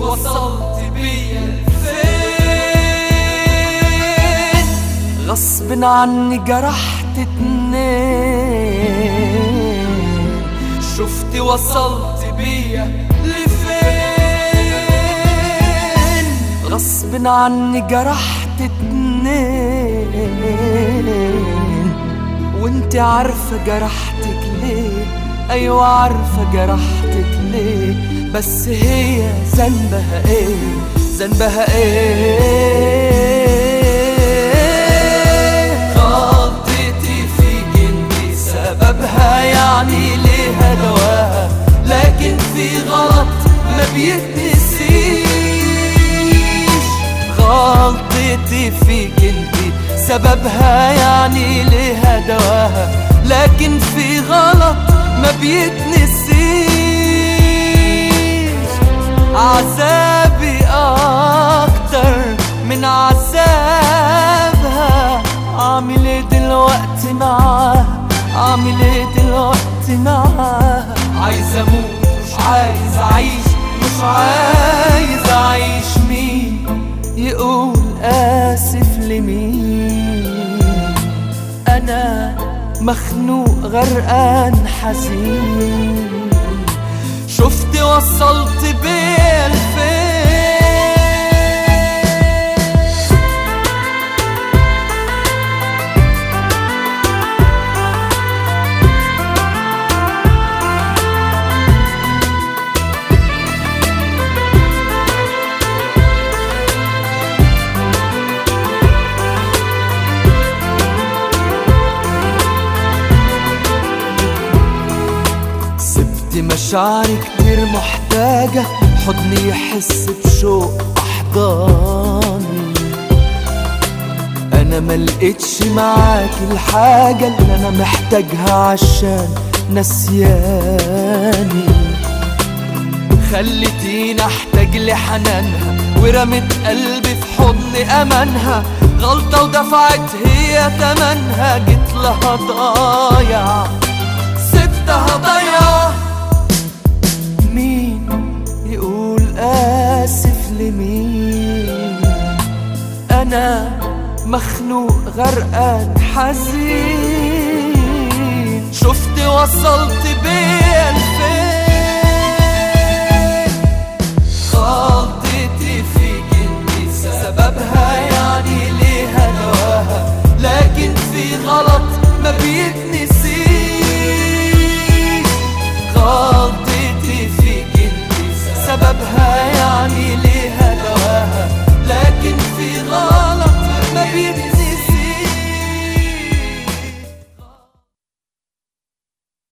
وصلت بيا لفين غصب عني جرحت اتنين شفت وصلت بيا لفين غصب عني جرحت اتنين وانت عارفة جرحتك ليه ايوه عارفة جرحتك ليه بس هي ذنبها ايه ذنبها ايه غلطتي فيك انت سببها يعني ليها دواها لكن في غلط ما بيتنسيش غلطتي فيك انت سببها يعني ليها دواها لكن في غلط ما بيتنسيش عذابي اكتر من عذابها عامل ايه دلوقتي معاها عامل ايه دلوقتي معاها عايز اموت مش عايز اعيش مش عايز اعيش مين يقول اسف لمين انا مخنوق غرقان حزين شفت وصلت بيا لفين سبت مشاعري كتير محتاجة حضني يحس بشوق أحضاني أنا ملقتش معاك الحاجة اللي أنا محتاجها عشان نسياني خلتيني أحتاج لحنانها ورمت قلبي في حضن أمانها غلطة ودفعت هي تمنها جيت لها ضايع سبتها ضيعة مين يقول آسف لمين أنا مخنوق غرقان حزين شفت وصلت بيا لفين غلطتي فيك انت سببها يعني ليها دواها لكن في غلط ما بيتنسيش غلطتي فيك انت سببها يعني ليه